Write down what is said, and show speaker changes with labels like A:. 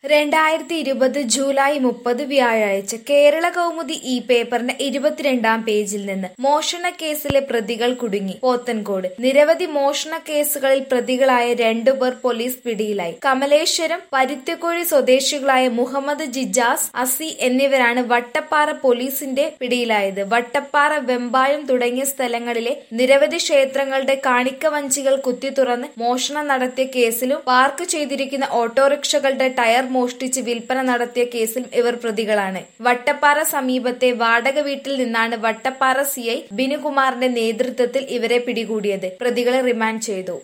A: രണ്ടായിരത്തി ഇരുപത് ജൂലൈ മുപ്പത് വ്യാഴാഴ്ച കേരള കൗമുദി ഈ പേപ്പറിന്റെ ഇരുപത്തിരണ്ടാം പേജിൽ നിന്ന് മോഷണ കേസിലെ പ്രതികൾ കുടുങ്ങി പോത്തൻകോട് നിരവധി മോഷണ കേസുകളിൽ പ്രതികളായ രണ്ടുപേർ പോലീസ് പിടിയിലായി കമലേശ്വരം പരുത്തിക്കുഴി സ്വദേശികളായ മുഹമ്മദ് ജിജാസ് അസി എന്നിവരാണ് വട്ടപ്പാറ പോലീസിന്റെ പിടിയിലായത് വട്ടപ്പാറ വെമ്പായം തുടങ്ങിയ സ്ഥലങ്ങളിലെ നിരവധി ക്ഷേത്രങ്ങളുടെ കാണിക്കവഞ്ചികൾ കുത്തി തുറന്ന് മോഷണം നടത്തിയ കേസിലും പാർക്ക് ചെയ്തിരിക്കുന്ന ഓട്ടോറിക്ഷകളുടെ ടയർ മോഷ്ടിച്ച് വിൽപ്പന നടത്തിയ കേസിലും ഇവർ പ്രതികളാണ് വട്ടപ്പാറ സമീപത്തെ വാടക വീട്ടിൽ നിന്നാണ് വട്ടപ്പാറ സിഐ ബിനുകുമാറിന്റെ നേതൃത്വത്തിൽ ഇവരെ പിടികൂടിയത് പ്രതികളെ റിമാൻഡ് ചെയ്തു